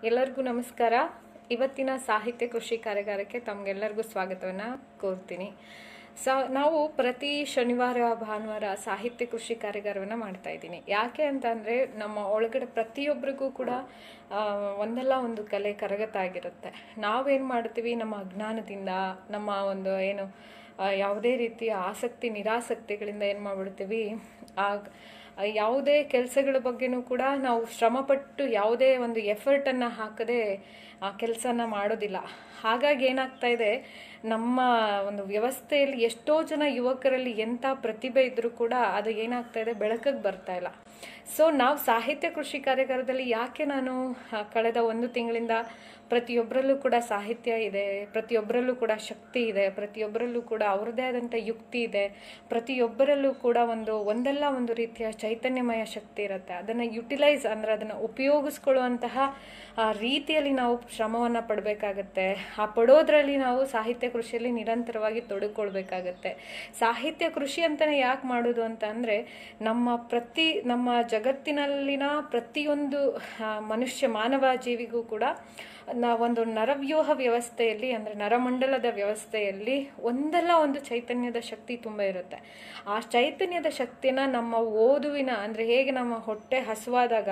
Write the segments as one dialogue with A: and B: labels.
A: ಎಲ್ಲರಿಗೂ ನಮಸ್ಕಾರ ಇವತ್ತಿನ ಸಾಹಿತ್ಯ ಕೃಷಿ ಕಾರ್ಯಾಗಾರಕ್ಕೆ ತಮಗೆಲ್ಲರಿಗೂ ಸ್ವಾಗತವನ್ನು ಕೋರ್ತೀನಿ ಸ ನಾವು ಪ್ರತಿ ಶನಿವಾರ ಭಾನುವಾರ ಸಾಹಿತ್ಯ ಕೃಷಿ ಕಾರ್ಯಾಗಾರವನ್ನು ಮಾಡ್ತಾ ಇದ್ದೀನಿ ಯಾಕೆ ಅಂತ ಅಂದರೆ ನಮ್ಮ ಒಳಗಡೆ ಪ್ರತಿಯೊಬ್ಬರಿಗೂ ಕೂಡ ಆ, ಒಂದಲ್ಲ ಒಂದು ಕಲೆ ಕರಗತ ಆಗಿರುತ್ತೆ ನಾವೇನು ಮಾಡ್ತೀವಿ ನಮ್ಮ ಅಜ್ಞಾನದಿಂದ ನಮ್ಮ ಒಂದು ಏನು ಆ, ಯಾವುದೇ ರೀತಿಯ ಆಸಕ್ತಿ ನಿರಾಸಕ್ತಿಗಳಿಂದ ಏನು ಮಾಡ್ಬಿಡ್ತೀವಿ ಆ ಯಾವುದೇ ಕೆಲಸಗಳ ಬಗ್ಗೆನೂ ಕೂಡ ನಾವು ಶ್ರಮಪಟ್ಟು ಯಾವುದೇ ಒಂದು ಎಫರ್ಟನ್ನು ಹಾಕದೆ ಆ ಕೆಲಸನ ಮಾಡೋದಿಲ್ಲ ಹಾಗಾಗಿ ಏನಾಗ್ತಾ ಇದೆ ನಮ್ಮ ಒಂದು ವ್ಯವಸ್ಥೆಯಲ್ಲಿ ಎಷ್ಟೋ ಜನ ಯುವಕರಲ್ಲಿ ಎಂಥ ಪ್ರತಿಭೆ ಇದ್ರೂ ಕೂಡ ಅದು ಏನಾಗ್ತಾ ಇದೆ ಬೆಳಕಿಗೆ ಬರ್ತಾ ಇಲ್ಲ ಸೊ ನಾವು ಸಾಹಿತ್ಯ ಕೃಷಿ ಕಾರ್ಯಾಗಾರದಲ್ಲಿ ಯಾಕೆ ನಾನು ಆ, ಕಳೆದ ಒಂದು ತಿಂಗಳಿಂದ ಪ್ರತಿಯೊಬ್ಬರಲ್ಲೂ ಕೂಡ ಸಾಹಿತ್ಯ ಇದೆ ಪ್ರತಿಯೊಬ್ಬರಲ್ಲೂ ಕೂಡ ಶಕ್ತಿ ಇದೆ ಪ್ರತಿಯೊಬ್ಬರಲ್ಲೂ ಕೂಡ ಅವ್ರದ್ದೇ ಆದಂಥ ಯುಕ್ತಿ ಇದೆ ಪ್ರತಿಯೊಬ್ಬರಲ್ಲೂ ಕೂಡ ಒಂದು ಒಂದಲ್ಲ ಒಂದು ರೀತಿಯ ಚೈತನ್ಯಮಯ ಶಕ್ತಿ ಇರುತ್ತೆ ಅದನ್ನು ಯುಟಿಲೈಸ್ ಅಂದರೆ ಅದನ್ನು ಉಪಯೋಗಿಸ್ಕೊಳ್ಳುವಂತಹ ಆ, ರೀತಿಯಲ್ಲಿ ನಾವು ಶ್ರಮವನ್ನು ಪಡಬೇಕಾಗತ್ತೆ ಆ ಪಡೋದ್ರಲ್ಲಿ ನಾವು ಸಾಹಿತ್ಯ ಕೃಷಿಯಲ್ಲಿ ನಿರಂತರವಾಗಿ ತೊಡಗಿಕೊಳ್ಬೇಕಾಗತ್ತೆ ಸಾಹಿತ್ಯ ಕೃಷಿ ಅಂತಲೇ ಯಾಕೆ ಮಾಡೋದು ಅಂತ ಅಂದರೆ ನಮ್ಮ ಪ್ರತಿ ನಮ್ಮ ಜಗತ್ತಿನಲ್ಲಿನ ಪ್ರತಿಯೊಂದು ಆ, ಮನುಷ್ಯ ಮಾನವ ಜೀವಿಗೂ ಕೂಡ ನ- ಒಂದು ನರವ್ಯೂಹ ವ್ಯವಸ್ಥೆಯಲ್ಲಿ ಅಂದರೆ ನರಮಂಡಲದ ವ್ಯವಸ್ಥೆಯಲ್ಲಿ ಒಂದಲ್ಲ ಒಂದು ಚೈತನ್ಯದ ಶಕ್ತಿ ತುಂಬ ಇರುತ್ತೆ ಆ ಚೈತನ್ಯದ ಶಕ್ತಿನ ನಮ್ಮ ಓದುವಿನ ಅಂದರೆ ಹೇಗೆ ನಮ್ಮ ಹೊಟ್ಟೆ ಹಸುವಾದಾಗ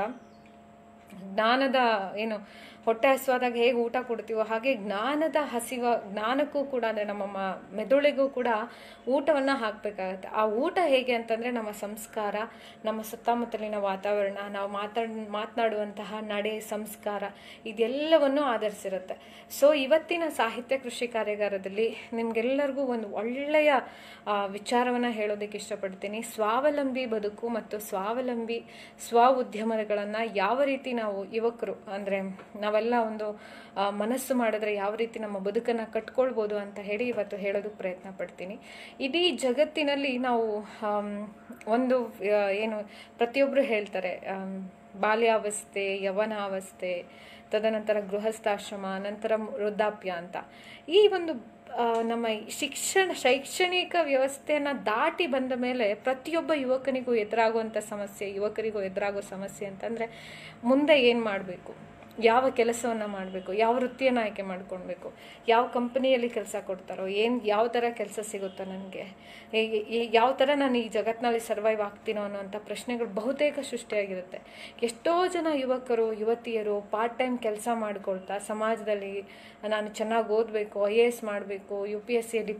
A: ಜ್ಞಾನದ ಏನು ಹೊಟ್ಟೆ ಹಸುವಾದಾಗ ಹೇಗೆ ಊಟ ಕೊಡ್ತೀವೋ ಹಾಗೆ ಜ್ಞಾನದ ಹಸಿವ ಜ್ಞಾನಕ್ಕೂ ಕೂಡ ಅಂದರೆ ನಮ್ಮ ಮ- ಮೆದುಳಿಗೂ ಕೂಡ ಊಟವನ್ನು ಹಾಕಬೇಕಾಗತ್ತೆ ಆ ಊಟ ಹೇಗೆ ಅಂತಂದರೆ ನಮ್ಮ ಸಂಸ್ಕಾರ ನಮ್ಮ ಸುತ್ತಮುತ್ತಲಿನ ವಾತಾವರಣ ನಾವು ಮಾತಾಡ್ ಮಾತನಾಡುವಂತಹ ನಡೆ ಸಂಸ್ಕಾರ ಇದೆಲ್ಲವನ್ನು ಆಧರಿಸಿರುತ್ತೆ ಸೊ ಇವತ್ತಿನ ಸಾಹಿತ್ಯ ಕೃಷಿ ಕಾರ್ಯಾಗಾರದಲ್ಲಿ ನಿಮ್ಗೆಲ್ಲರಿಗೂ ಒಂದು ಒಳ್ಳೆಯ ವಿಚಾರವನ್ನು ಹೇಳೋದಕ್ಕೆ ಇಷ್ಟಪಡ್ತೀನಿ ಸ್ವಾವಲಂಬಿ ಬದುಕು ಮತ್ತು ಸ್ವಾವಲಂಬಿ ಸ್ವ ಉದ್ಯಮಗಳನ್ನು ಯಾವ ರೀತಿ ನಾವು ಯುವಕರು ಅಂದರೆ ನಾವೆಲ್ಲ ಒಂದು ಆ, ಮನಸ್ಸು ಮಾಡಿದ್ರೆ ಯಾವ ರೀತಿ ನಮ್ಮ ಬದುಕನ್ನು ಕಟ್ಕೊಳ್ಬೋದು ಅಂತ ಹೇಳಿ ಇವತ್ತು ಹೇಳೋದಕ್ಕೆ ಪ್ರಯತ್ನ ಪಡ್ತೀನಿ ಇಡೀ ಜಗತ್ತಿನಲ್ಲಿ ನಾವು ಆಮ್, ಒಂದು ಆ, ಏನು ಪ್ರತಿಯೊಬ್ಬರು ಹೇಳ್ತಾರೆ ಆಮ್, ಬಾಲ್ಯಾವಸ್ಥೆ ಯವನಾವಸ್ಥೆ ತದನಂತರ ಗೃಹಸ್ಥಾಶ್ರಮ ನಂತರ ವೃದ್ಧಾಪ್ಯ ಅಂತ ಈ ಒಂದು ಆ, ನಮ್ಮ ಶಿಕ್ಷಣ ಶೈಕ್ಷಣಿಕ ವ್ಯವಸ್ಥೆಯನ್ನು ದಾಟಿ ಬಂದ ಮೇಲೆ ಪ್ರತಿಯೊಬ್ಬ ಯುವಕನಿಗೂ ಎದುರಾಗುವಂಥ ಸಮಸ್ಯೆ ಯುವಕರಿಗೂ ಎದುರಾಗೋ ಸಮಸ್ಯೆ ಅಂತಂದರೆ ಮುಂದೆ ಏನು ಮಾಡಬೇಕು ಯಾವ ಕೆಲಸವನ್ನು ಮಾಡಬೇಕು ಯಾವ ವೃತ್ತಿಯನ್ನು ಆಯ್ಕೆ ಮಾಡ್ಕೊಳ್ಬೇಕು ಯಾವ ಕಂಪನಿಯಲ್ಲಿ ಕೆಲಸ ಕೊಡ್ತಾರೋ ಏನು ಯಾವ ಥರ ಕೆಲಸ ಸಿಗುತ್ತೋ ನನಗೆ ಯಾವ ಥರ ನಾನು ಈ ಜಗತ್ತಿನಲ್ಲಿ ಸರ್ವೈವ್ ಆಗ್ತೀನೋ ಅನ್ನೋಂಥ ಪ್ರಶ್ನೆಗಳು ಬಹುತೇಕ ಸೃಷ್ಟಿಯಾಗಿರುತ್ತೆ ಎಷ್ಟೋ ಜನ ಯುವಕರು ಯುವತಿಯರು ಪಾರ್ಟ್ ಟೈಮ್ ಕೆಲಸ ಮಾಡ್ಕೊಳ್ತಾ ಸಮಾಜದಲ್ಲಿ ನಾನು ಚೆನ್ನಾಗಿ ಓದಬೇಕು ಐ ಎ ಎಸ್ ಮಾಡಬೇಕು ಯು ಪಿ ಎಸ್ ಸಿಯಲ್ಲಿ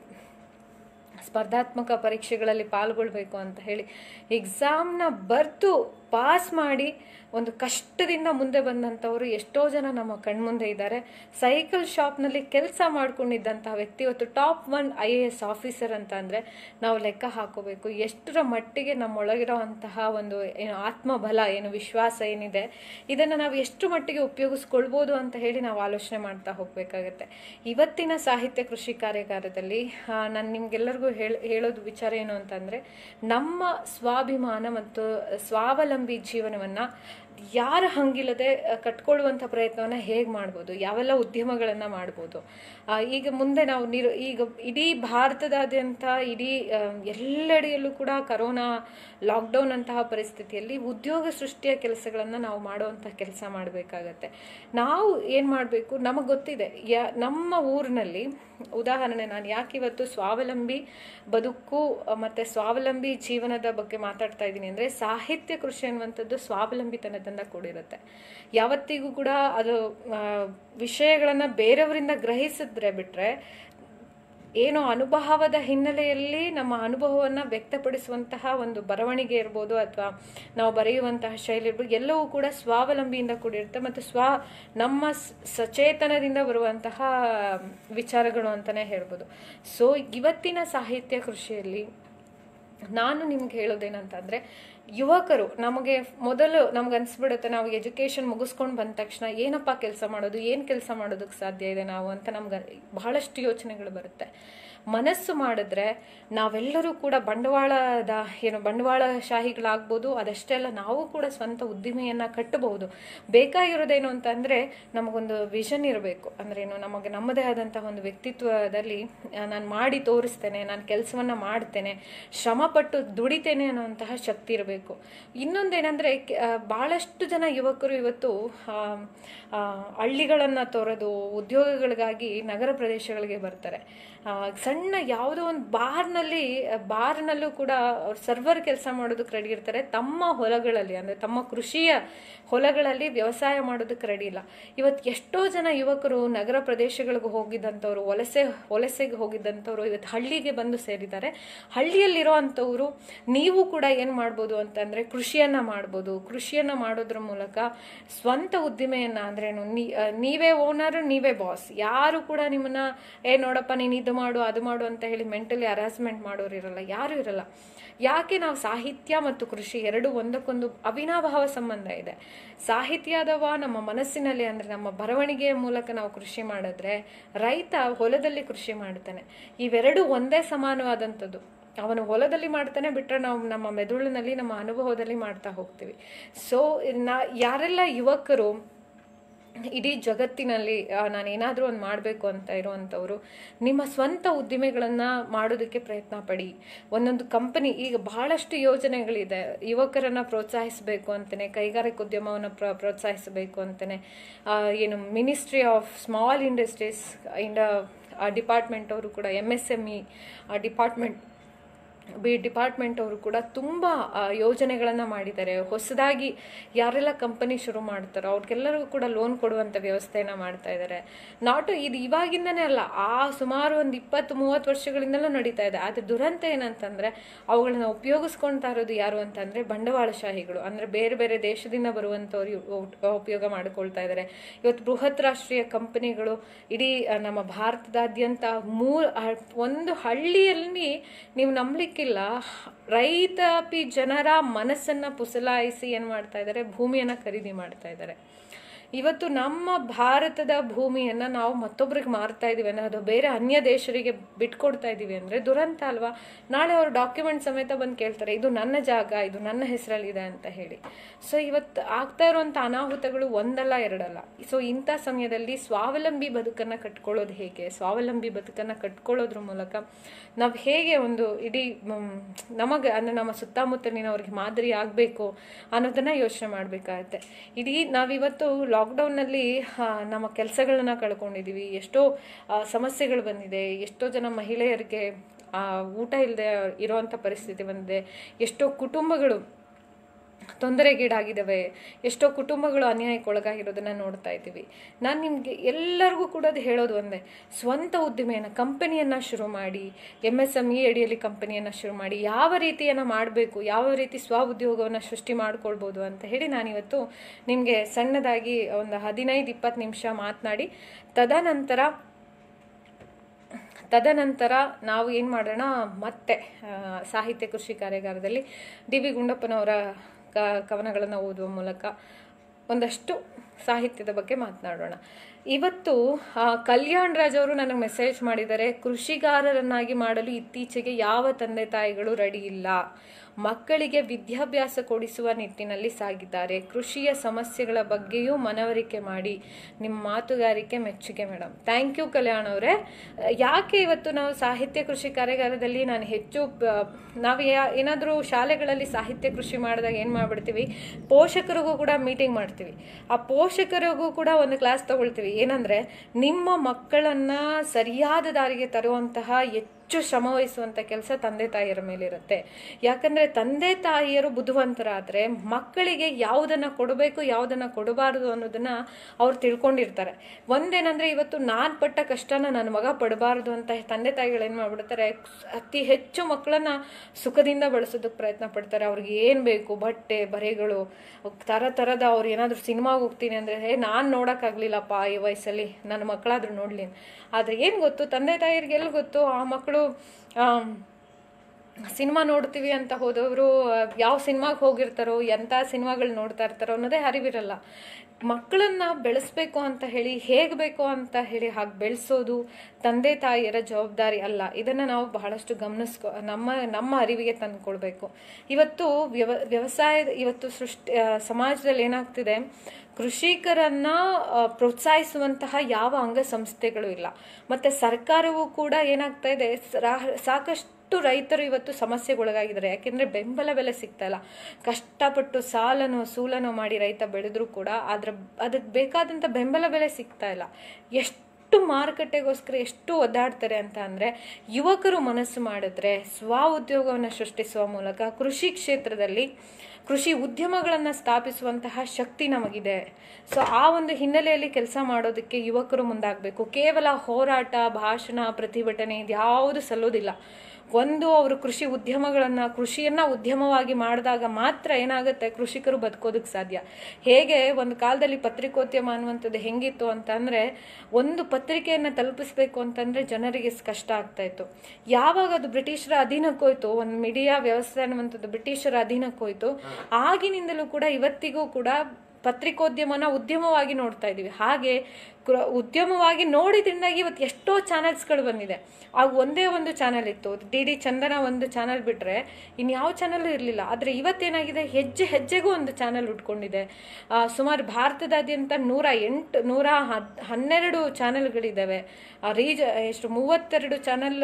A: ಸ್ಪರ್ಧಾತ್ಮಕ ಪರೀಕ್ಷೆಗಳಲ್ಲಿ ಪಾಲ್ಗೊಳ್ಬೇಕು ಅಂತ ಹೇಳಿ ಎಕ್ಸಾಮ್ನ ಬರೆದು ಪಾಸ್ ಮಾಡಿ ಒಂದು ಕಷ್ಟದಿಂದ ಮುಂದೆ ಬಂದಂಥವರು ಎಷ್ಟೋ ಜನ ನಮ್ಮ ಕಣ್ಮುಂದೆ ಇದ್ದಾರೆ ಸೈಕಲ್ ಶಾಪ್ನಲ್ಲಿ ಕೆಲಸ ಮಾಡ್ಕೊಂಡಿದ್ದಂಥ ವ್ಯಕ್ತಿ ಇವತ್ತು top one I A S officer ಅಂತ ಅಂದರೆ ನಾವು ಲೆಕ್ಕ ಹಾಕೋಬೇಕು ಎಷ್ಟರ ಮಟ್ಟಿಗೆ ನಮ್ಮೊಳಗಿರೋಂತಹ ಒಂದು ಏನು ಆತ್ಮಬಲ ಏನು ವಿಶ್ವಾಸ ಏನಿದೆ ಇದನ್ನು ನಾವು ಎಷ್ಟು ಮಟ್ಟಿಗೆ ಉಪಯೋಗಿಸ್ಕೊಳ್ಬೋದು ಅಂತ ಹೇಳಿ ನಾವು ಆಲೋಚನೆ ಮಾಡ್ತಾ ಹೋಗಬೇಕಾಗತ್ತೆ ಇವತ್ತಿನ ಸಾಹಿತ್ಯ ಕೃಷಿ ಕಾರ್ಯಾಗಾರದಲ್ಲಿ ನಾನು ನಿಮ್ಗೆಲ್ಲರಿಗೂ ಹೇಳ ಹೇಳೋದು ವಿಚಾರ ಏನು ಅಂತಂದರೆ ನಮ್ಮ ಸ್ವಾಭಿಮಾನ ಮತ್ತು ಸ್ವಾವಲಂಬಿ ಜೀವನವನ್ನು ಯಾರ ಹಂಗಿಲ್ಲದೆ ಆ, ಕಟ್ಕೊಳ್ಳುವಂಥ ಪ್ರಯತ್ನವನ್ನು ಹೇಗೆ ಮಾಡ್ಬೋದು ಯಾವೆಲ್ಲ ಉದ್ಯಮಗಳನ್ನು ಮಾಡ್ಬೋದು ಆ, ಈಗ ಮುಂದೆ ನಾವು ನಿರ್ ಈಗ ಇಡೀ ಭಾರತದಾದ್ಯಂತ ಇಡೀ ಆ, ಎಲ್ಲೆಡೆಯಲ್ಲೂ ಕೂಡ ಕರೋನಾ ಲಾಕ್ಡೌನ್ ಅಂತಹ ಪರಿಸ್ಥಿತಿಯಲ್ಲಿ ಉದ್ಯೋಗ ಸೃಷ್ಟಿಯ ಕೆಲಸಗಳನ್ನು ನಾವು ಮಾಡುವಂಥ ಕೆಲಸ ಮಾಡಬೇಕಾಗತ್ತೆ ನಾವು ಏನು ಮಾಡಬೇಕು ನಮಗೆ ಗೊತ್ತಿದೆ ಯಾ ನಮ್ಮ ಊರಿನಲ್ಲಿ ಉದಾಹರಣೆ ನಾನು ಯಾಕೆ ಇವತ್ತು ಸ್ವಾವಲಂಬಿ ಬದುಕು ಆ, ಮತ್ತೆ ಸ್ವಾವಲಂಬಿ ಜೀವನದ ಬಗ್ಗೆ ಮಾತಾಡ್ತಾ ಇದ್ದೀನಿ ಅಂದರೆ ಸಾಹಿತ್ಯ ಕೃಷಿ ಅನ್ನುವಂಥದ್ದು ಸ್ವಾವಲಂಬಿತನದಿಂದ ಕೂಡಿರುತ್ತೆ ಯಾವತ್ತಿಗೂ ಕೂಡ ಅದು ವಿಷಯಗಳನ್ನು ಬೇರೆಯವರಿಂದ ಗ್ರಹಿಸಿದ್ರೆ ಬಿಟ್ಟರೆ ಏನೋ ಅನುಭವದ ಹಿನ್ನೆಲೆಯಲ್ಲಿ ನಮ್ಮ ಅನುಭವವನ್ನು ವ್ಯಕ್ತಪಡಿಸುವಂತಹ ಒಂದು ಬರವಣಿಗೆ ಇರ್ಬೋದು ಅಥವಾ ನಾವು ಬರೆಯುವಂತಹ ಶೈಲಿ ಇರ್ಬೋದು ಎಲ್ಲವೂ ಕೂಡ ಸ್ವಾವಲಂಬಿಯಿಂದ ಕೂಡಿರುತ್ತೆ ಮತ್ತು ಸ್ವ ನಮ್ಮ ಸ- ಸಚೇತನದಿಂದ ಬರುವಂತಹ ವಿಚಾರಗಳು ಅಂತಲೇ ಹೇಳ್ಬೋದು ಸೊ ಇವತ್ತಿನ ಸಾಹಿತ್ಯ ಕೃಷಿಯಲ್ಲಿ ನಾನು ನಿಮ್ಗೆ ಹೇಳೋದೇನಂತಂದರೆ ಯುವಕರು ನಮಗೆ ಮೊದಲು ನಮ್ಗೆ ಅನ್ಸ್ಬಿಡುತ್ತೆ ನಾವು ಎಜುಕೇಷನ್ ಮುಗಿಸ್ಕೊಂಡು ಬಂದ ತಕ್ಷಣ ಏನಪ್ಪ ಕೆಲಸ ಮಾಡೋದು ಏನು ಕೆಲಸ ಮಾಡೋದಕ್ಕೆ ಸಾಧ್ಯ ಇದೆ ನಾವು ಅಂತ ನಮ್ಗೆ ಬಹಳಷ್ಟು ಯೋಚನೆಗಳು ಬರುತ್ತೆ ಮನಸ್ಸು ಮಾಡಿದ್ರೆ ನಾವೆಲ್ಲರೂ ಕೂಡ ಬಂಡವಾಳದ ಏನು ಬಂಡವಾಳಶಾಹಿಗಳಾಗ್ಬೋದು ಅದಷ್ಟೇ ಅಲ್ಲ ನಾವು ಕೂಡ ಸ್ವಂತ ಉದ್ದಿಮೆಯನ್ನ ಕಟ್ಟಬಹುದು ಬೇಕಾಗಿರೋದೇನು ಅಂತಂದ್ರೆ ನಮಗೊಂದು ವಿಷನ್ ಇರಬೇಕು ಅಂದ್ರೆ ಏನು ನಮಗೆ ನಮ್ಮದೇ ಆದಂತಹ ಒಂದು ವ್ಯಕ್ತಿತ್ವದಲ್ಲಿ ನಾನು ಮಾಡಿ ತೋರಿಸ್ತೇನೆ ನಾನು ಕೆಲಸವನ್ನ ಮಾಡ್ತೇನೆ ಶ್ರಮಪಟ್ಟು ದುಡಿತೇನೆ ಅನ್ನುವಂತಹ ಶಕ್ತಿ ಇರಬೇಕು ಇನ್ನೊಂದೇನೆಂದ್ರೆ ಕೆ- ಆ, ಬಹಳಷ್ಟು ಜನ ಯುವಕರು ಇವತ್ತು ಆ, ಆ, ಹಳ್ಳಿಗಳನ್ನ ತೊರೆದು ಉದ್ಯೋಗಗಳಿಗಾಗಿ ನಗರ ಪ್ರದೇಶಗಳಿಗೆ ಬರ್ತಾರೆ ಆ, ಸಣ್ಣ ಯಾವುದೋ ಒಂದು ಬಾರ್ನಲ್ಲಿ ಬಾರ್ನಲ್ಲೂ ಕೂಡ ಸರ್ವರ್ ಕೆಲಸ ಮಾಡೋದಕ್ಕೆ ರೆಡಿ ಇರ್ತಾರೆ ತಮ್ಮ ಹೊಲಗಳಲ್ಲಿ ಅಂದ್ರೆ ತಮ್ಮ ಕೃಷಿಯ ಹೊಲಗಳಲ್ಲಿ ವ್ಯವಸಾಯ ಮಾಡೋದಕ್ಕೆ ರೆಡಿ ಇಲ್ಲ ಇವತ್ತು ಎಷ್ಟೋ ಜನ ಯುವಕರು ನಗರ ಪ್ರದೇಶಗಳಿಗೆ ಹೋಗಿದ್ದಂಥವ್ರು ವಲಸೆ ವಲಸೆಗೆ ಹೋಗಿದ್ದಂಥವ್ರು ಇವತ್ತು ಹಳ್ಳಿಗೆ ಬಂದು ಸೇರಿದ್ದಾರೆ ಹಳ್ಳಿಯಲ್ಲಿರೋ ಅಂಥವ್ರು ನೀವು ಕೂಡ ಏನು ಮಾಡ್ಬೋದು ಅಂತಂದ್ರೆ ಕೃಷಿಯನ್ನ ಮಾಡ್ಬೋದು ಕೃಷಿಯನ್ನ ಮಾಡೋದ್ರ ಮೂಲಕ ಸ್ವಂತ ಉದ್ದಿಮೆಯನ್ನ ಅಂದ್ರೇನು ನೀ ಆ, ನೀವೇ ಓನರ್ ನೀವೇ ಬಾಸ್ ಯಾರು ಕೂಡ ನಿಮ್ಮನ್ನ ಏ ನೋಡಪ್ಪ ನೀನು ಇದು ಮಾಡು ಅದು ಮಾಡು ಅಂತ ಹೇಳಿ ಮೆಂಟಲಿ ಹರಾಸ್ಮೆಂಟ್ ಮಾಡೋರು ಇರಲ್ಲ ಯಾರು ಇರಲ್ಲ ಯಾಕೆ ನಾವು ಸಾಹಿತ್ಯ ಮತ್ತು ಕೃಷಿ ಎರಡು ಒಂದಕ್ಕೊಂದು ಅವಿನಾಭಾವ ಸಂಬಂಧ ಇದೆ ಸಾಹಿತ್ಯದವ ನಮ್ಮ ಮನಸ್ಸಿನಲ್ಲಿ ಅಂದ್ರೆ ನಮ್ಮ ಬರವಣಿಗೆಯ ಮೂಲಕ ನಾವು ಕೃಷಿ ಮಾಡಿದ್ರೆ ರೈತ ಹೊಲದಲ್ಲಿ ಕೃಷಿ ಮಾಡ್ತಾನೆ ಇವೆರಡು ಒಂದೇ ಸಮಾನವಾದಂಥದ್ದು ಅವನು ಹೊಲದಲ್ಲಿ ಮಾಡ್ತಾನೆ ಬಿಟ್ಟರೆ ನಾವು ನಮ್ಮ ಮೆದುಳಿನಲ್ಲಿ ನಮ್ಮ ಅನುಭವದಲ್ಲಿ ಮಾಡ್ತಾ ಹೋಗ್ತೀವಿ ಸೊ ನಾ ಯಾರೆಲ್ಲ ಯುವಕರು ಇಡೀ ಜಗತ್ತಿನಲ್ಲಿ ನಾನೇನಾದರೂ ಒಂದು ಮಾಡಬೇಕು ಅಂತ ಇರುವಂಥವ್ರು ನಿಮ್ಮ ಸ್ವಂತ ಉದ್ದಿಮೆಗಳನ್ನು ಮಾಡೋದಕ್ಕೆ ಪ್ರಯತ್ನ ಪಡಿ ಒಂದೊಂದು ಕಂಪನಿ ಈಗ ಬಹಳಷ್ಟು ಯೋಜನೆಗಳಿದೆ ಯುವಕರನ್ನ ಪ್ರೋತ್ಸಾಹಿಸಬೇಕು ಅಂತಲೇ ಕೈಗಾರಿಕೋದ್ಯಮವನ್ನು ಪ್ರ ಪ್ರೋತ್ಸಾಹಿಸಬೇಕು ಅಂತಲೇ ಏನು ಮಿನಿಸ್ಟ್ರಿ ಆಫ್ ಸ್ಮಾಲ್ ಇಂಡಸ್ಟ್ರೀಸ್ ಇಂಡ ಡಿಪಾರ್ಟ್ಮೆಂಟ್ ಅವರು ಕೂಡ M S M E department B department ಅವರು ಕೂಡ ತುಂಬ ಯೋಜನೆಗಳನ್ನು ಮಾಡಿದ್ದಾರೆ ಹೊಸದಾಗಿ ಯಾರೆಲ್ಲ ಕಂಪನಿ ಶುರು ಮಾಡ್ತಾರೋ ಅವ್ರಿಗೆಲ್ಲರಿಗೂ ಕೂಡ ಲೋನ್ ಕೊಡುವಂಥ ವ್ಯವಸ್ಥೆಯನ್ನು ಮಾಡ್ತಾ ಇದ್ದಾರೆ ನಾಟ್ ಇದು ಇವಾಗಿಂದನೇ ಅಲ್ಲ ಆ ಸುಮಾರು ಒಂದು ಇಪ್ಪತ್ತು ಮೂವತ್ತು ವರ್ಷಗಳಿಂದಲೂ ನಡೀತಾ ಇದೆ ಆದರೆ ದುರಂತ ಏನಂತಂದ್ರೆ ಅವುಗಳನ್ನ ಉಪಯೋಗಿಸ್ಕೊಳ್ತಾ ಇರೋದು ಯಾರು ಅಂತಂದ್ರೆ ಬಂಡವಾಳಶಾಹಿಗಳು ಅಂದ್ರೆ ಬೇರೆ ಬೇರೆ ದೇಶದಿಂದ ಬರುವಂಥವ್ರು ಇವ್- ಉಪಯೋಗ ಮಾಡಿಕೊಳ್ತಾ ಇದ್ದಾರೆ ಇವತ್ತು ಬೃಹತ್ ರಾಷ್ಟ್ರೀಯ ಕಂಪನಿಗಳು ಇಡೀ ಆ, ನಮ್ಮ ಭಾರತದಾದ್ಯಂತ ಮೂ ಆ- ಒಂದು ಹಳ್ಳಿಯಲ್ಲಿ ನೀವು ನಂಬಲಿಕ್ಕಿಲ್ಲ ರೈತಾಪಿ ಜನರ ಮನಸ್ಸನ್ನ ಪುಸಲಾಯಿಸಿ ಏನ್ ಮಾಡ್ತಾ ಇದ್ದಾರೆ ಭೂಮಿಯನ್ನ ಖರೀದಿ ಮಾಡ್ತಾ ಇದ್ದಾರೆ ಇವತ್ತು ನಮ್ಮ ಭಾರತದ ಭೂಮಿಯನ್ನ ನಾವು ಮತ್ತೊಬ್ಬರಿಗೆ ಮಾರ್ತಾ ಇದೀವಿ ಅಂದ್ರೆ ಅದು ಬೇರೆ ಅನ್ಯ ದೇಶರಿಗೆ ಬಿಟ್ಕೊಡ್ತಾ ಇದೀವಿ ಅಂದ್ರೆ ದುರಂತ ಅಲ್ವಾ ನಾಳೆ ಅವರು ಡಾಕ್ಯುಮೆಂಟ್ ಸಮೇತ ಬಂದು ಕೇಳ್ತಾರೆ ಇದು ನನ್ನ ಜಾಗ ಇದು ನನ್ನ ಹೆಸರಲ್ಲಿದೆ ಅಂತ ಹೇಳಿ ಸೊ ಇವತ್ತು ಆಗ್ತಾ ಇರುವಂತ ಅನಾಹುತಗಳು ಒಂದಲ್ಲ ಎರಡಲ್ಲ ಸೊ ಇಂಥ ಸಮಯದಲ್ಲಿ ಸ್ವಾವಲಂಬಿ ಬದುಕನ್ನ ಕಟ್ಕೊಳ್ಳೋದು ಹೇಗೆ ಸ್ವಾವಲಂಬಿ ಬದುಕನ್ನ ಕಟ್ಕೊಳ್ಳೋದ್ರ ಮೂಲಕ ನಾವು ಹೇಗೆ ಒಂದು ಇಡೀ ಮ್, ನಮಗೆ ಅಂದ್ರೆ ನಮ್ಮ ಸುತ್ತಮುತ್ತಲಿನವ್ರಿಗೆ ಮಾದರಿ ಆಗಬೇಕು ಅನ್ನೋದನ್ನ ಯೋಚನೆ ಮಾಡಬೇಕಾಗತ್ತೆ ಇಡೀ ನಾವಿವತ್ತು ಲಾಕ್ಡೌನ್ನಲ್ಲಿ ನಮ್ಮ ಕೆಲಸಗಳನ್ನ ಕಳ್ಕೊಂಡಿದ್ದೀವಿ ಎಷ್ಟೋ ಆ, ಸಮಸ್ಯೆಗಳು ಬಂದಿದೆ ಎಷ್ಟೋ ಜನ ಮಹಿಳೆಯರಿಗೆ ಆ, ಊಟ ಇಲ್ಲದೆ ಇರೋವಂಥ ಪರಿಸ್ಥಿತಿ ಬಂದಿದೆ ಎಷ್ಟೋ ಕುಟುಂಬಗಳು ತೊಂದರೆಗೀಡಾಗಿದ್ದಾವೆ ಎಷ್ಟೋ ಕುಟುಂಬಗಳು ಅನ್ಯಾಯಕ್ಕೆ ಒಳಗಾಗಿರೋದನ್ನ ನೋಡ್ತಾ ಇದ್ದೀವಿ ನಾನು ನಿಮಗೆ ಎಲ್ಲರಿಗೂ ಕೂಡ ಅದು ಹೇಳೋದು ಒಂದೇ ಸ್ವಂತ ಉದ್ದಿಮೆಯನ್ನು ಕಂಪನಿಯನ್ನು ಶುರು ಮಾಡಿ ಎಮ್ ಎಸ್ ಎಮ್ ಇ ಅಡಿಯಲ್ಲಿ ಕಂಪನಿಯನ್ನು ಶುರು ಮಾಡಿ ಯಾವ ರೀತಿಯನ್ನು ಮಾಡಬೇಕು ಯಾವ ರೀತಿ ಸ್ವ ಉದ್ಯೋಗವನ್ನು ಸೃಷ್ಟಿ ಮಾಡ್ಕೊಳ್ಬೋದು ಅಂತ ಹೇಳಿ ನಾನಿವತ್ತು ನಿಮಗೆ ಸಣ್ಣದಾಗಿ ಒಂದು ಹದಿನೈದು ಇಪ್ಪತ್ತು ನಿಮಿಷ ಮಾತನಾಡಿ ತದನಂತರ ತದನಂತರ ನಾವು ಏನು ಮಾಡೋಣ ಮತ್ತೆ ಆ, ಸಾಹಿತ್ಯ ಕೃಷಿ ಕಾರ್ಯಾಗಾರದಲ್ಲಿ ಡಿ ವಿ ಗುಂಡಪ್ಪನವರ ಕ ಕವನಗಳನ್ನು ಓದುವ ಮೂಲಕ ಒಂದಷ್ಟು ಸಾಹಿತ್ಯದ ಬಗ್ಗೆ ಮಾತನಾಡೋಣ ಇವತ್ತು ಆ, ಕಲ್ಯಾಣ್ ರಾಜ್ ಅವರು ನನಗೆ ಮೆಸೇಜ್ ಮಾಡಿದ್ದಾರೆ ಕೃಷಿಗಾರರನ್ನಾಗಿ ಮಾಡಲು ಇತ್ತೀಚೆಗೆ ಯಾವ ತಂದೆ ತಾಯಿಗಳು ರೆಡಿ ಇಲ್ಲ ಮಕ್ಕಳಿಗೆ ವಿದ್ಯಾಭ್ಯಾಸ ಕೊಡಿಸುವ ನಿಟ್ಟಿನಲ್ಲಿ ಸಾಗಿದ್ದಾರೆ ಕೃಷಿಯ ಸಮಸ್ಯೆಗಳ ಬಗ್ಗೆಯೂ ಮನವರಿಕೆ ಮಾಡಿ ನಿಮ್ಮ ಮಾತುಗಾರಿಕೆ ಮೆಚ್ಚುಗೆ ಮೇಡಮ್ ಥ್ಯಾಂಕ್ ಯು ಕಲ್ಯಾಣ್ ಅವರೇ ಯಾಕೆ ಇವತ್ತು ನಾವು ಸಾಹಿತ್ಯ ಕೃಷಿ ಕಾರ್ಯಾಗಾರದಲ್ಲಿ ನಾನು ಹೆಚ್ಚು ಪ- ನಾವು ಯಾ- ಏನಾದರೂ ಶಾಲೆಗಳಲ್ಲಿ ಸಾಹಿತ್ಯ ಕೃಷಿ ಮಾಡಿದಾಗ ಏನು ಮಾಡ್ಬಿಡ್ತೀವಿ ಪೋಷಕರಿಗೂ ಕೂಡ ಮೀಟಿಂಗ್ ಮಾಡ್ತೀವಿ ಆ ಪೋಷಕರಿಗೂ ಕೂಡ ಒಂದು ಕ್ಲಾಸ್ ತಗೊಳ್ತೀವಿ ಏನಂದ್ರೆ ನಿಮ್ಮ ಮಕ್ಕಳನ್ನ ಸರಿಯಾದ ದಾರಿಗೆ ತರುವಂತಹ ಹೆಚ್ಚು ಶ್ರಮ ವಹಿಸುವಂತ ಕೆಲಸ ತಂದೆ ತಾಯಿಯರ ಮೇಲಿರುತ್ತೆ ಯಾಕಂದ್ರೆ ತಂದೆ ತಾಯಿಯರು ಬುದ್ಧಿವಂತರಾದ್ರೆ ಮಕ್ಕಳಿಗೆ ಯಾವುದನ್ನ ಕೊಡಬೇಕು ಯಾವುದನ್ನ ಕೊಡಬಾರದು ಅನ್ನೋದನ್ನ ಅವ್ರು ತಿಳ್ಕೊಂಡಿರ್ತಾರೆ ಒಂದೇನಂದ್ರೆ ಇವತ್ತು ನಾನ್ ಪಟ್ಟ ಕಷ್ಟನ ನನ್ನ ಮಗ ಪಡಬಾರದು ಅಂತ ತಂದೆ ತಾಯಿಗಳು ಏನ್ ಮಾಡ್ಬಿಡ್ತಾರೆ ಅತಿ ಹೆಚ್ಚು ಮಕ್ಕಳನ್ನ ಸುಖದಿಂದ ಬಳಸೋದಕ್ಕೆ ಪ್ರಯತ್ನ ಪಡ್ತಾರೆ ಅವ್ರಿಗೆ ಏನ್ ಬೇಕು ಬಟ್ಟೆ ಬರೆಗಳು ತರ ತರದ ಅವ್ರು ಏನಾದ್ರು ಸಿನಿಮಾಗೆ ಹೋಗ್ತೀನಿ ಅಂದ್ರೆ ಹೇ ನಾನ್ ನೋಡಕ್ಕಾಗ್ಲಿಲ್ಲಪ್ಪ ಈ ವಯಸ್ಸಲ್ಲಿ ನನ್ನ ಮಕ್ಕಳಾದ್ರೂ ನೋಡ್ಲಿ ಆದ್ರೆ ಏನ್ ಗೊತ್ತು ತಂದೆ ತಾಯಿಯರಿಗೆ ಎಲ್ಲಿ ಗೊತ್ತು ಆ ಮಕ್ಕಳು ಸಿನಿಮಾ ನೋಡ್ತೀವಿ ಅಂತ ಹೋದವರು ಯಾವ ಸಿನಿಮಾಗೆ ಹೋಗಿರ್ತಾರೋ ಎಂಥ ಸಿನಿಮಾಗಳು ನೋಡ್ತಾ ಇರ್ತಾರೋ ಅನ್ನೋದೇ ಅರಿವಿರಲ್ಲ ಮಕ್ಕಳನ್ನ ಬೆಳೆಸ್ಬೇಕು ಅಂತ ಹೇಳಿ ಹೇಗೆ ಬೇಕು ಅಂತ ಹೇಳಿ ಹಾಗೆ ಬೆಳೆಸೋದು ತಂದೆ ತಾಯಿಯರ ಜವಾಬ್ದಾರಿ ಅಲ್ಲ ಇದನ್ನು ನಾವು ಬಹಳಷ್ಟು ಗಮನಿಸ್ಕೊ ನಮ್ಮ ನಮ್ಮ ಅರಿವಿಗೆ ತಂದುಕೊಳ್ಬೇಕು ಇವತ್ತು ವ್ಯವ ವ್ಯವಸಾಯದ ಇವತ್ತು ಸೃಷ್ಟಿ ಆ, ಸಮಾಜದಲ್ಲಿ ಏನಾಗ್ತಿದೆ ಕೃಷಿಕರನ್ನ ಆ, ಪ್ರೋತ್ಸಾಹಿಸುವಂತಹ ಯಾವ ಅಂಗಸಂಸ್ಥೆಗಳು ಇಲ್ಲ ಮತ್ತೆ ಸರ್ಕಾರವು ಕೂಡ ಏನಾಗ್ತಾ ಇದೆ ರಾ- ಸಾಕಷ್ಟು ರೈತರು ಇವತ್ತು ಸಮಸ್ಯೆಗೊಳಗಾಗಿದ್ದಾರೆ ಯಾಕೆಂದ್ರೆ ಬೆಂಬಲ ಬೆಲೆ ಸಿಗ್ತಾ ಇಲ್ಲ ಕಷ್ಟಪಟ್ಟು ಸಾಲನೋ ಸೂಲನೋ ಮಾಡಿ ರೈತ ಬೆಳೆದ್ರು ಕೂಡ ಅದ್ರ ಅದಕ್ಕೆ ಬೇಕಾದಂಥ ಬೆಂಬಲ ಬೆಲೆ ಸಿಗ್ತಾ ಇಲ್ಲ ಎಷ್ಟು ಮಾರುಕಟ್ಟೆಗೋಸ್ಕರ ಎಷ್ಟು ಒದ್ದಾಡ್ತಾರೆ ಅಂತ ಅಂದ್ರೆ ಯುವಕರು ಮನಸ್ಸು ಮಾಡಿದ್ರೆ ಸ್ವ ಉದ್ಯೋಗವನ್ನು ಸೃಷ್ಟಿಸುವ ಮೂಲಕ ಕೃಷಿ ಕ್ಷೇತ್ರದಲ್ಲಿ ಕೃಷಿ ಉದ್ಯಮಗಳನ್ನು ಸ್ಥಾಪಿಸುವಂತಹ ಶಕ್ತಿ ನಮಗಿದೆ ಸೊ ಆ ಒಂದು ಹಿನ್ನೆಲೆಯಲ್ಲಿ ಕೆಲಸ ಮಾಡೋದಕ್ಕೆ ಯುವಕರು ಮುಂದಾಗಬೇಕು ಕೇವಲ ಹೋರಾಟ ಭಾಷಣ ಪ್ರತಿಭಟನೆ ಇದ್ಯಾವುದು ಸಲ್ಲೋದಿಲ್ಲ ಒಂದು ಅವರು ಕೃಷಿ ಉದ್ಯಮಗಳನ್ನ ಕೃಷಿಯನ್ನ ಉದ್ಯಮವಾಗಿ ಮಾಡಿದಾಗ ಮಾತ್ರ ಏನಾಗುತ್ತೆ ಕೃಷಿಕರು ಬದುಕೋದಕ್ಕೆ ಸಾಧ್ಯ ಹೇಗೆ ಒಂದು ಕಾಲದಲ್ಲಿ ಪತ್ರಿಕೋದ್ಯಮ ಅನ್ನುವಂಥದ್ದು ಹೆಂಗಿತ್ತು ಅಂತಂದ್ರೆ ಒಂದು ಪತ್ರಿಕೆಯನ್ನ ತಲುಪಿಸ್ಬೇಕು ಅಂತಂದ್ರೆ ಜನರಿಗೆ ಕಷ್ಟ ಆಗ್ತಾ ಇತ್ತು ಯಾವಾಗ ಅದು ಬ್ರಿಟಿಷರ ಅಧೀನಕ್ಕೆ ಹೋಯ್ತು ಒಂದು ಮೀಡಿಯಾ ವ್ಯವಸ್ಥೆ ಅನ್ನುವಂಥದ್ದು ಬ್ರಿಟಿಷರ ಅಧೀನಕ್ಕೆ ಹೋಯ್ತು ಆಗಿನಿಂದಲೂ ಕೂಡ ಇವತ್ತಿಗೂ ಕೂಡ ಪತ್ರಿಕೋದ್ಯಮನ ಉದ್ಯಮವಾಗಿ ನೋಡ್ತಾ ಇದೀವಿ ಹಾಗೆ ಕ್ರ- ಉದ್ಯಮವಾಗಿ ನೋಡಿದ್ರಿಂದಾಗಿ ಇವತ್ತು ಎಷ್ಟೋ ಚಾನೆಲ್ಸ್ಗಳು ಬಂದಿದೆ ಆಗ ಒಂದೇ ಒಂದು ಚಾನೆಲ್ ಇತ್ತು ಡಿ ಡಿ ಚಂದನ ಒಂದು ಚಾನೆಲ್ ಬಿಟ್ರೆ ಇನ್ಯಾವ ಚಾನೆಲ್ ಇರಲಿಲ್ಲ ಆದರೆ ಇವತ್ತೇನಾಗಿದೆ ಹೆಜ್ಜೆ ಹೆಜ್ಜೆಗೂ ಒಂದು ಚಾನೆಲ್ ಉಟ್ಕೊಂಡಿದೆ ಆ, ಸುಮಾರು ಭಾರತದಾದ್ಯಂತ ನೂರ ಎಂಟು ನೂರ ಹದ್ ಹನ್ನೆರಡು ಚಾನೆಲ್ಗಳಿದ್ದಾವೆ ರೀಜ ಎಷ್ಟು ಮೂವತ್ತೆರಡು ಚಾನೆಲ್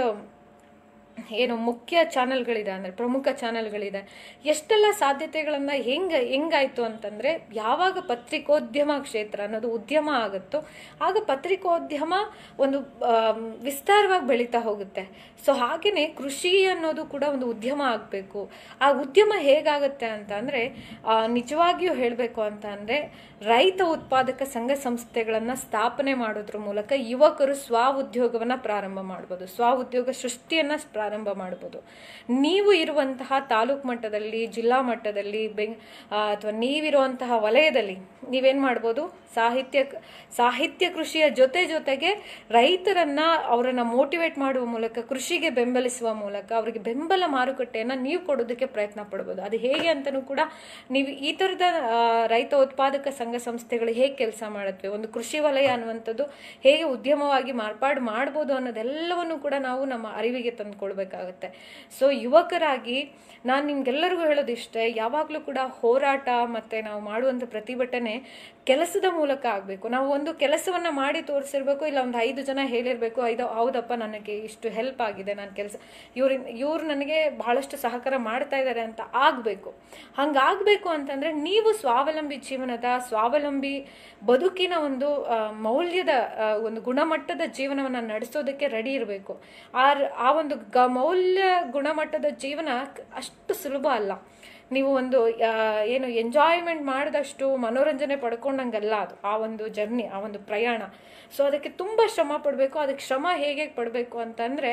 A: ಏನು ಮುಖ್ಯ ಚಾನೆಲ್ಗಳಿದೆ ಅಂದರೆ ಪ್ರಮುಖ ಚಾನೆಲ್ಗಳಿದೆ ಎಷ್ಟೆಲ್ಲ ಸಾಧ್ಯತೆಗಳನ್ನು ಹೆಂಗೆ ಹೆಂಗಾಯ್ತು ಅಂತಂದರೆ ಯಾವಾಗ ಪತ್ರಿಕೋದ್ಯಮ ಕ್ಷೇತ್ರ ಅನ್ನೋದು ಉದ್ಯಮ ಆಗುತ್ತೋ ಆಗ ಪತ್ರಿಕೋದ್ಯಮ ಒಂದು ಆಮ್, ವಿಸ್ತಾರವಾಗಿ ಬೆಳೀತಾ ಹೋಗುತ್ತೆ ಸೊ ಹಾಗೆಯೇ ಕೃಷಿ ಅನ್ನೋದು ಕೂಡ ಒಂದು ಉದ್ಯಮ ಆಗಬೇಕು ಆ ಉದ್ಯಮ ಹೇಗಾಗುತ್ತೆ ಅಂತ ಅಂದರೆ ನಿಜವಾಗಿಯೂ ಹೇಳಬೇಕು ಅಂತ ಅಂದರೆ ರೈತ ಉತ್ಪಾದಕ ಸಂಘ ಸಂಸ್ಥೆಗಳನ್ನು ಸ್ಥಾಪನೆ ಮಾಡೋದ್ರ ಮೂಲಕ ಯುವಕರು ಸ್ವ ಉದ್ಯೋಗವನ್ನು ಪ್ರಾರಂಭ ಮಾಡ್ಬೋದು ಸ್ವ ಉದ್ಯೋಗ ಸೃಷ್ಟಿಯನ್ನು ಪ್ರಾರಂಭ ಮಾಡ್ಬೋದು ನೀವು ಇರುವಂತಹ ತಾಲೂಕು ಮಟ್ಟದಲ್ಲಿ ಜಿಲ್ಲಾ ಮಟ್ಟದಲ್ಲಿ ಬೆಂಗ್ ಅಥವಾ ನೀವಿರುವಂತಹ ವಲಯದಲ್ಲಿ ನೀವೇನು ಮಾಡ್ಬೋದು ಸಾಹಿತ್ಯ ಸಾಹಿತ್ಯ ಕೃಷಿಯ ಜೊತೆ ಜೊತೆಗೆ ರೈತರನ್ನ ಅವರನ್ನ ಮೋಟಿವೇಟ್ ಮಾಡುವ ಮೂಲಕ ಕೃಷಿಗೆ ಬೆಂಬಲಿಸುವ ಮೂಲಕ ಅವರಿಗೆ ಬೆಂಬಲ ಮಾರುಕಟ್ಟೆಯನ್ನು ನೀವು ಕೊಡೋದಕ್ಕೆ ಪ್ರಯತ್ನ ಪಡ್ಬೋದು ಅದು ಹೇಗೆ ಅಂತಲೂ ಕೂಡ ನೀವು ಈ ಥರದ ಆ, ರೈತ ಉತ್ಪಾದಕ ಸಂಘ ಸಂಸ್ಥೆಗಳು ಹೇಗೆ ಕೆಲಸ ಮಾಡುತ್ತವೆ ಒಂದು ಕೃಷಿ ವಲಯ ಅನ್ನುವಂಥದ್ದು ಹೇಗೆ ಉದ್ಯಮವಾಗಿ ಮಾರ್ಪಾಡು ಮಾಡ್ಬೋದು ಅನ್ನೋದೆಲ್ಲವನ್ನು ಕೂಡ ನಾವು ನಮ್ಮ ಅರಿವಿಗೆ ತಂದುಕೊಳ್ಬೇಕಾಗತ್ತೆ ಸೊ ಯುವಕರಾಗಿ ನಾನು ನಿಮ್ಗೆಲ್ಲರಿಗೂ ಹೇಳೋದಿಷ್ಟೇ ಯಾವಾಗಲೂ ಕೂಡ ಹೋರಾಟ ಮತ್ತು ನಾವು ಮಾಡುವಂಥ ಪ್ರತಿಭಟನೆ ಕೆಲಸದ ಮೂಲಕ ಆಗಬೇಕು ನಾವು ಒಂದು ಕೆಲಸವನ್ನ ಮಾಡಿ ತೋರಿಸಿರ್ಬೇಕು ಇಲ್ಲ ಒಂದು ಐದು ಜನ ಹೇಳಿರ್ಬೇಕು ಐದು ಹೌದಪ್ಪ ನನಗೆ ಇಷ್ಟು ಹೆಲ್ಪ್ ಆಗಿದೆ ನಾನು ಕೆಲಸ ಇವ್ರ ಇವ್ರು ನನಗೆ ಬಹಳಷ್ಟು ಸಹಕಾರ ಮಾಡ್ತಾ ಇದ್ದಾರೆ ಅಂತ ಆಗಬೇಕು ಹಂಗಾಗಬೇಕು ಅಂತಂದ್ರೆ ನೀವು ಸ್ವಾವಲಂಬಿ ಜೀವನದ ಸ್ವಾವಲಂಬಿ ಬದುಕಿನ ಒಂದು ಆ, ಮೌಲ್ಯದ ಆ, ಒಂದು ಗುಣಮಟ್ಟದ ಜೀವನವನ್ನು ನಡೆಸೋದಕ್ಕೆ ರೆಡಿ ಇರಬೇಕು ಆ ಆ ಒಂದು ಗ ಮೌಲ್ಯ ಗುಣಮಟ್ಟದ ಜೀವನ ಅಷ್ಟು ಸುಲಭ ಅಲ್ಲ ನೀವು ಒಂದು ಆ, ಏನು ಎಂಜಾಯ್ಮೆಂಟ್ ಮಾಡಿದಷ್ಟು ಮನೋರಂಜನೆ ಪಡ್ಕೊಂಡಂಗಲ್ಲ ಅದು ಆ ಒಂದು ಜರ್ನಿ ಆ ಒಂದು ಪ್ರಯಾಣ ಸೊ ಅದಕ್ಕೆ ತುಂಬ ಶ್ರಮ ಪಡಬೇಕು ಅದಕ್ಕೆ ಶ್ರಮ ಹೇಗೆ ಪಡಬೇಕು ಅಂತಂದರೆ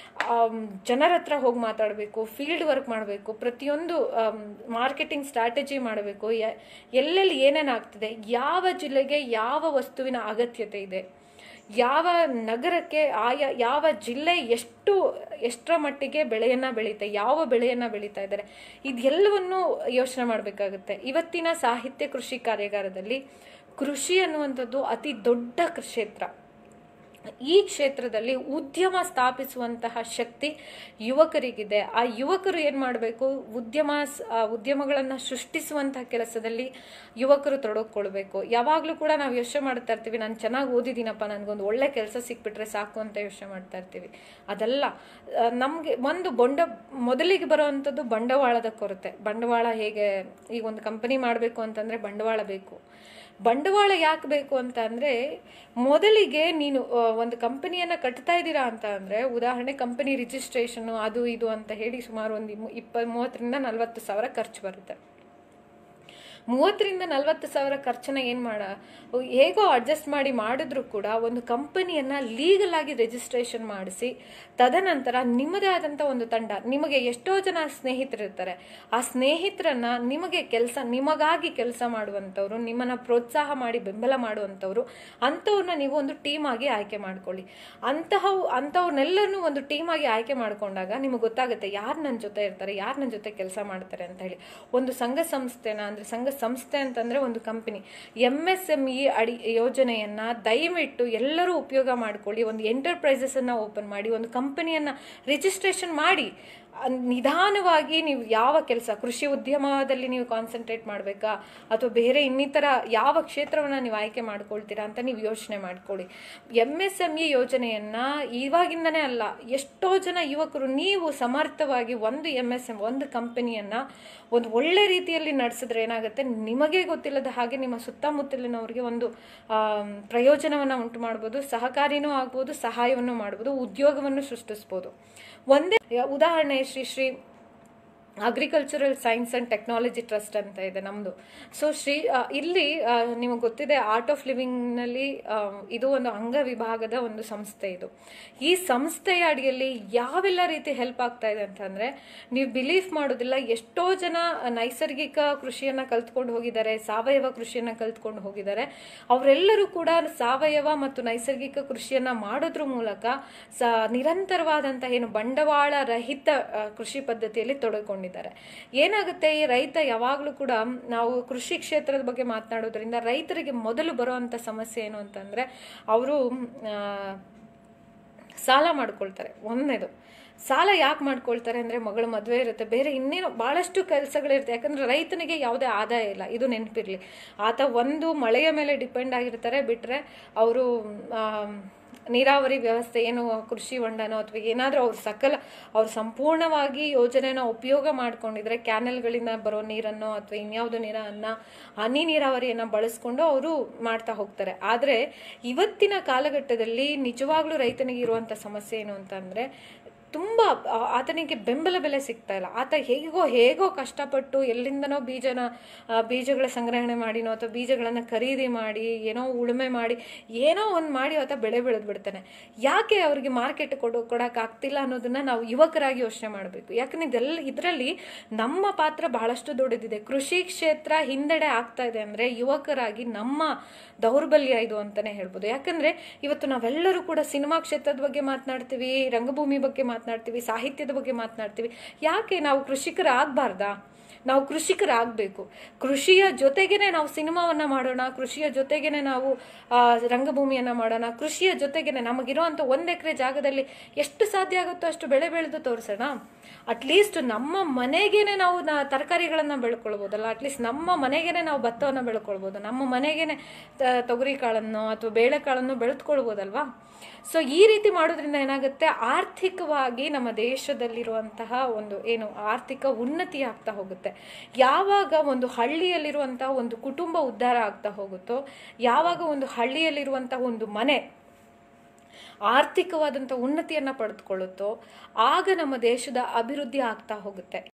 A: ಜನರ ಹತ್ರ ಹೋಗಿ ಮಾತಾಡಬೇಕು ಫೀಲ್ಡ್ ವರ್ಕ್ ಮಾಡಬೇಕು ಪ್ರತಿಯೊಂದು ಮಾರ್ಕೆಟಿಂಗ್ ಸ್ಟ್ರಾಟಜಿ ಮಾಡಬೇಕು ಎಲ್ಲೆಲ್ಲಿ ಏನೇನು ಆಗ್ತಿದೆ ಯಾವ ಜಿಲ್ಲೆಗೆ ಯಾವ ವಸ್ತುವಿನ ಅಗತ್ಯತೆ ಇದೆ ಯಾವ ನಗರಕ್ಕೆ ಆಯಾ ಯಾವ ಜಿಲ್ಲೆ ಎಷ್ಟು ಎಷ್ಟರ ಮಟ್ಟಿಗೆ ಬೆಳೆಯನ್ನ ಬೆಳೀತಾ ಯಾವ ಬೆಳೆಯನ್ನ ಬೆಳೀತಾ ಇದ್ದಾರೆ ಇದೆಲ್ಲವನ್ನು ಯೋಚನೆ ಮಾಡಬೇಕಾಗುತ್ತೆ ಇವತ್ತಿನ ಸಾಹಿತ್ಯ ಕೃಷಿ ಕಾರ್ಯಾಗಾರದಲ್ಲಿ ಕೃಷಿ ಅನ್ನುವಂಥದ್ದು ಅತಿ ದೊಡ್ಡ ಕ್ಷೇತ್ರ ಈ ಕ್ಷೇತ್ರದಲ್ಲಿ ಉದ್ಯಮ ಸ್ಥಾಪಿಸುವಂತಹ ಶಕ್ತಿ ಯುವಕರಿಗಿದೆ ಆ ಯುವಕರು ಏನು ಮಾಡಬೇಕು ಉದ್ಯಮ ಸ್- ಆ ಉದ್ಯಮಗಳನ್ನು ಸೃಷ್ಟಿಸುವಂತಹ ಕೆಲಸದಲ್ಲಿ ಯುವಕರು ತೊಡಗಿಕೊಳ್ಬೇಕು ಯಾವಾಗಲೂ ಕೂಡ ನಾವು ಯೋಚನೆ ಮಾಡ್ತಾ ಇರ್ತೀವಿ ನಾನು ಚೆನ್ನಾಗಿ ಓದಿದ್ದೀನಪ್ಪ ನನಗೊಂದು ಒಳ್ಳೆ ಕೆಲಸ ಸಿಕ್ಬಿಟ್ರೆ ಸಾಕು ಅಂತ ಯೋಚನೆ ಮಾಡ್ತಾ ಇರ್ತೀವಿ ಅದಲ್ಲ ನಮಗೆ ಒಂದು ಬಂಡ ಮೊದಲಿಗೆ ಬರುವಂಥದ್ದು ಬಂಡವಾಳದ ಕೊರತೆ ಬಂಡವಾಳ ಹೇಗೆ ಈಗ ಒಂದು ಕಂಪನಿ ಮಾಡಬೇಕು ಅಂತಂದರೆ ಬಂಡವಾಳ ಬೇಕು ಬಂಡವಾಳ ಯಾಕೆ ಬೇಕು ಅಂತ ಅಂದ್ರೆ ಮೊದಲಿಗೆ ನೀನು ಆ, ಒಂದು ಕಂಪನಿಯನ್ನ ಕಟ್ತಾ ಇದ್ದೀರಾ ಅಂತ ಅಂದ್ರೆ ಉದಾಹರಣೆ ಕಂಪನಿ ರಿಜಿಸ್ಟ್ರೇಷನ್ ಅದು ಇದು ಅಂತ ಹೇಳಿ ಸುಮಾರು ಒಂದು ಇಪ್ಪ ಮೂವತ್ತರಿಂದ ನಲ್ವತ್ತು ಸಾವಿರ ಖರ್ಚು ಬರುತ್ತೆ ಮೂವತ್ತರಿಂದ ನಲವತ್ತು ಸಾವಿರ ಖರ್ಚನ್ನ ಏನು ಮಾಡ ಹೇಗೋ ಅಡ್ಜಸ್ಟ್ ಮಾಡಿ ಮಾಡಿದ್ರು ಕೂಡ ಒಂದು ಕಂಪನಿಯನ್ನ ಲೀಗಲ್ ಆಗಿ ರಿಜಿಸ್ಟ್ರೇಷನ್ ಮಾಡಿಸಿ ತದನಂತರ ನಿಮ್ಮದೇ ಆದಂಥ ಒಂದು ತಂಡ ನಿಮಗೆ ಎಷ್ಟೋ ಜನ ಸ್ನೇಹಿತರಿರ್ತಾರೆ ಆ ಸ್ನೇಹಿತರನ್ನ ನಿಮಗೆ ಕೆಲಸ ನಿಮಗಾಗಿ ಕೆಲಸ ಮಾಡುವಂಥವ್ರು ನಿಮ್ಮನ್ನ ಪ್ರೋತ್ಸಾಹ ಮಾಡಿ ಬೆಂಬಲ ಮಾಡುವಂಥವ್ರು ಅಂಥವ್ರನ್ನ ನೀವು ಒಂದು ಟೀಮ್ ಆಗಿ ಆಯ್ಕೆ ಮಾಡ್ಕೊಳ್ಳಿ ಅಂತಹ ಅಂಥವ್ರನ್ನೆಲ್ಲರನ್ನೂ ಒಂದು ಟೀಮ್ ಆಗಿ ಆಯ್ಕೆ ಮಾಡ್ಕೊಂಡಾಗ ನಿಮಗೆ ಗೊತ್ತಾಗುತ್ತೆ ಯಾರು ನನ್ನ ಜೊತೆ ಇರ್ತಾರೆ ಯಾರು ನನ್ನ ಜೊತೆ ಕೆಲಸ ಮಾಡ್ತಾರೆ ಅಂತ ಹೇಳಿ ಒಂದು ಸಂಘ ಸಂಸ್ಥೆನ ಅಂದ್ರೆ ಸಂಘ ಸಂಸ್ಥೆ ಅಂತಂದ್ರೆ ಒಂದು company M S M E ಅಡಿ ಯೋಜನೆಯನ್ನ ದಯವಿಟ್ಟು ಎಲ್ಲರೂ ಉಪಯೋಗ ಮಾಡ್ಕೊಳ್ಳಿ ಒಂದು ಎಂಟರ್ಪ್ರೈಸಸ್ ಅನ್ನ ಓಪನ್ ಮಾಡಿ ಒಂದು ಕಂಪನಿಯನ್ನ ರಿಜಿಸ್ಟ್ರೇಷನ್ ಮಾಡಿ ಅಹ್, ನಿಧಾನವಾಗಿ ನೀವು ಯಾವ ಕೆಲಸ ಕೃಷಿ ಉದ್ಯಮದಲ್ಲಿ ನೀವು ಕಾನ್ಸಂಟ್ರೇಟ್ ಮಾಡಬೇಕಾ ಅಥವಾ ಬೇರೆ ಇನ್ನಿತರ ಯಾವ ಕ್ಷೇತ್ರವನ್ನ ನೀವು ಆಯ್ಕೆ ಮಾಡ್ಕೊಳ್ತೀರಾ ಅಂತ ನೀವು ಯೋಚನೆ ಮಾಡ್ಕೊಳ್ಳಿ ಎಂ ಎಸ್ ಎಂ ಇ ಯೋಜನೆಯನ್ನ ಇವಾಗಿಂದನೇ ಅಲ್ಲ ಎಷ್ಟೋ ಜನ ಯುವಕರು ನೀವು ಸಮರ್ಥವಾಗಿ ಒಂದು ಎಂ ಎಸ್ ಎಂ ಒಂದು ಕಂಪನಿಯನ್ನ ಒಂದು ಒಳ್ಳೆ ರೀತಿಯಲ್ಲಿ ನಡೆಸಿದ್ರೆ ಏನಾಗುತ್ತೆ ನಿಮಗೆ ಗೊತ್ತಿಲ್ಲದ ಹಾಗೆ ನಿಮ್ಮ ಸುತ್ತಮುತ್ತಲಿನವರಿಗೆ ಒಂದು ಆಮ್, ಪ್ರಯೋಜನವನ್ನ ಉಂಟು ಮಾಡ್ಬೋದು ಸಹಕಾರಿನೂ ಆಗ್ಬೋದು ಸಹಾಯವನ್ನು ಮಾಡ್ಬೋದು ಉದ್ಯೋಗವನ್ನು ಸೃಷ್ಟಿಸ್ಬೋದು ಒಂದೇ ಉದಾಹರಣೆ Shri Shri agricultural science and technology trust ಅಂತ ಇದೆ ನಮ್ಮದು ಸೊ ಶ್ರೀ ಆ, ಇಲ್ಲಿ ಆ, ನಿಮಗೆ ಗೊತ್ತಿದೆ ಆರ್ಟ್ ಆಫ್ ಲಿವಿಂಗ್ನಲ್ಲಿ ಇದು ಒಂದು ಅಂಗ ವಿಭಾಗದ ಒಂದು ಸಂಸ್ಥೆ ಇದು ಈ ಸಂಸ್ಥೆಯ ಅಡಿಯಲ್ಲಿ ಯಾವೆಲ್ಲ ರೀತಿ ಹೆಲ್ಪ್ ಆಗ್ತಾ ಇದೆ ಅಂತಂದ್ರೆ ನೀವು ಬಿಲೀಫ್ ಮಾಡೋದಿಲ್ಲ ಎಷ್ಟೋ ಜನ ನೈಸರ್ಗಿಕ ಕೃಷಿಯನ್ನ ಕಲ್ತ್ಕೊಂಡು ಹೋಗಿದ್ದಾರೆ ಸಾವಯವ ಕೃಷಿಯನ್ನ ಕಲ್ತ್ಕೊಂಡು ಹೋಗಿದ್ದಾರೆ ಅವರೆಲ್ಲರೂ ಕೂಡ ಸಾವಯವ ಮತ್ತು ನೈಸರ್ಗಿಕ ಕೃಷಿಯನ್ನ ಮಾಡೋದ್ರ ಮೂಲಕ ಸ ನಿರಂತರವಾದಂತ ಏನು ಬಂಡವಾಳ ರಹಿತ ಆ, ಕೃಷಿ ಪದ್ಧತಿಯಲ್ಲಿ ತೊಡಗಿಕೊಂಡಿದ್ದಾರೆ ಏನಾಗುತ್ತೆ ಈ ರೈತ ಯಾವಾಗಲೂ ಕೂಡ ನಾವು ಕೃಷಿ ಕ್ಷೇತ್ರದ ಬಗ್ಗೆ ಮಾತನಾಡೋದ್ರಿಂದ ರೈತರಿಗೆ ಮೊದಲು ಬರುವಂತ ಸಮಸ್ಯೆ ಏನು ಅಂತಂದ್ರೆ ಅವರು ಸಾಲ ಮಾಡ್ಕೊಳ್ತಾರೆ ಒಂದನೇದು ಸಾಲ ಯಾಕೆ ಮಾಡ್ಕೊಳ್ತಾರೆ ಅಂದ್ರೆ ಮಗಳ ಮದುವೆ ಇರುತ್ತೆ ಬೇರೆ ಇನ್ನೇನು ಬಹಳಷ್ಟು ಕೆಲಸಗಳಿರುತ್ತೆ ಯಾಕಂದ್ರೆ ರೈತನಿಗೆ ಯಾವುದೇ ಆದಾಯ ಇಲ್ಲ ಇದು ನೆನಪಿರ್ಲಿ ಆತ ಒಂದು ಮಳೆಯ ಮೇಲೆ ಡಿಪೆಂಡ್ ಆಗಿರ್ತಾರೆ ಬಿಟ್ರೆ ಅವರು ನೀರಾವರಿ ವ್ಯವಸ್ಥೆ ಏನು ಕೃಷಿ ಹೊಂಡನೋ ಅಥವಾ ಏನಾದರೂ ಅವ್ರು ಸಕಲ ಅವ್ರು ಸಂಪೂರ್ಣವಾಗಿ ಯೋಜನೆನ ಉಪಯೋಗ ಮಾಡ್ಕೊಂಡಿದ್ರೆ ಕ್ಯಾನೆಲ್ಗಳಿಂದ ಬರೋ ನೀರನ್ನು ಅಥವಾ ಇನ್ಯಾವುದೋ ನೀರನ್ನ ಹನಿ ನೀರಾವರಿಯನ್ನ ಬಳಸ್ಕೊಂಡು ಅವರು ಮಾಡ್ತಾ ಹೋಗ್ತಾರೆ ಆದರೆ ಇವತ್ತಿನ ಕಾಲಘಟ್ಟದಲ್ಲಿ ನಿಜವಾಗ್ಲೂ ರೈತನಿಗೆ ಇರುವಂತ ಸಮಸ್ಯೆ ಏನು ಅಂತಂದ್ರೆ ತುಂಬ ಆ- ಆತನಿಗೆ ಬೆಂಬಲ ಬೆಲೆ ಸಿಗ್ತಾ ಇಲ್ಲ ಆತ ಹೇಗೋ ಹೇಗೋ ಕಷ್ಟಪಟ್ಟು ಎಲ್ಲಿಂದನೋ ಬೀಜನ ಆ, ಬೀಜಗಳ ಸಂಗ್ರಹಣೆ ಮಾಡಿನೋ ಅಥವಾ ಬೀಜಗಳನ್ನು ಖರೀದಿ ಮಾಡಿ ಏನೋ ಉಳುಮೆ ಮಾಡಿ ಏನೋ ಒಂದು ಮಾಡಿ ಆತ ಬೆಳೆ ಬೆಳೆದು ಬಿಡ್ತಾನೆ ಯಾಕೆ ಅವ್ರಿಗೆ ಮಾರ್ಕೆಟ್ ಕೊಡೋ ಕೊಡಕ್ ಆಗ್ತಿಲ್ಲ ಅನ್ನೋದನ್ನ ನಾವು ಯುವಕರಾಗಿ ಯೋಚನೆ ಮಾಡಬೇಕು ಯಾಕಂದ್ರೆ ಇದೆಲ್ಲ ಇದರಲ್ಲಿ ನಮ್ಮ ಪಾತ್ರ ಬಹಳಷ್ಟು ದೊಡ್ಡದಿದೆ ಕೃಷಿ ಕ್ಷೇತ್ರ ಹಿನ್ನಡೆ ಆಗ್ತಾ ಇದೆ ಅಂದ್ರೆ ಯುವಕರಾಗಿ ನಮ್ಮ ದೌರ್ಬಲ್ಯ ಇದು ಅಂತಾನೆ ಹೇಳ್ಬೋದು ಯಾಕಂದ್ರೆ ಇವತ್ತು ನಾವೆಲ್ಲರೂ ಕೂಡ ಸಿನಿಮಾ ಕ್ಷೇತ್ರದ ಬಗ್ಗೆ ಮಾತನಾಡ್ತೀವಿ ರಂಗಭೂಮಿ ಬಗ್ಗೆ ಮಾತನಾಡ್ತೀವಿ ಸಾಹಿತ್ಯದ ಬಗ್ಗೆ ಮಾತನಾಡ್ತೀವಿ ಯಾಕೆ ನಾವು ಕೃಷಿಕರಾಗಬಾರ್ದಾ ನಾವು ಕೃಷಿಕರಾಗಬೇಕು ಕೃಷಿಯ ಜೊತೆಗೇನೆ ನಾವು ಸಿನಿಮಾವನ್ನ ಮಾಡೋಣ ಕೃಷಿಯ ಜೊತೆಗೇನೆ ನಾವು ಆ, ರಂಗಭೂಮಿಯನ್ನ ಮಾಡೋಣ ಕೃಷಿಯ ಜೊತೆಗೇನೆ ನಮಗಿರುವಂತ ಒಂದ್ ಎಕರೆ ಜಾಗದಲ್ಲಿ ಎಷ್ಟು ಸಾಧ್ಯ ಆಗುತ್ತೋ ಅಷ್ಟು ಬೆಳೆ ಬೆಳೆದು ತೋರಿಸೋಣ ಅಟ್ಲೀಸ್ಟ್ ನಮ್ಮ ಮನೆಗೇನೆ ನಾವು ನ- ತರಕಾರಿಗಳನ್ನ ಬೆಳ್ಕೊಳ್ಬೋದಲ್ಲ ಅಟ್ಲೀಸ್ಟ್ ನಮ್ಮ ಮನೆಗೇನೆ ನಾವು ಭತ್ತವನ್ನ ಬೆಳ್ಕೊಳ್ಬೋದು ನಮ್ಮ ಮನೆಗೇನೆ ತ- ತೊಗರಿ ಕಾಳನ್ನು ಅಥವಾ ಬೇಳೆಕಾಳನ್ನು ಬೆಳೆದುಕೊಳ್ಬೋದಲ್ವಾ ಸೊ ಈ ರೀತಿ ಮಾಡೋದ್ರಿಂದ ಏನಾಗುತ್ತೆ ಆರ್ಥಿಕವಾಗಿ ನಮ್ಮ ದೇಶದಲ್ಲಿರುವಂತಹ ಒಂದು ಏನು ಆರ್ಥಿಕ ಉನ್ನತಿ ಆಗ್ತಾ ಹೋಗುತ್ತೆ ಯಾವಾಗ ಒಂದು ಹಳ್ಳಿಯಲ್ಲಿರುವಂತಹ ಒಂದು ಕುಟುಂಬ ಉದ್ಧಾರ ಆಗ್ತಾ ಹೋಗುತ್ತೋ ಯಾವಾಗ ಒಂದು ಹಳ್ಳಿಯಲ್ಲಿರುವಂತಹ ಒಂದು ಮನೆ ಆರ್ಥಿಕವಾದಂಥ ಉನ್ನತಿಯನ್ನ ಪಡೆದುಕೊಳ್ಳುತ್ತೋ ಆಗ ನಮ್ಮ ದೇಶದ ಅಭಿವೃದ್ಧಿ ಆಗ್ತಾ ಹೋಗುತ್ತೆ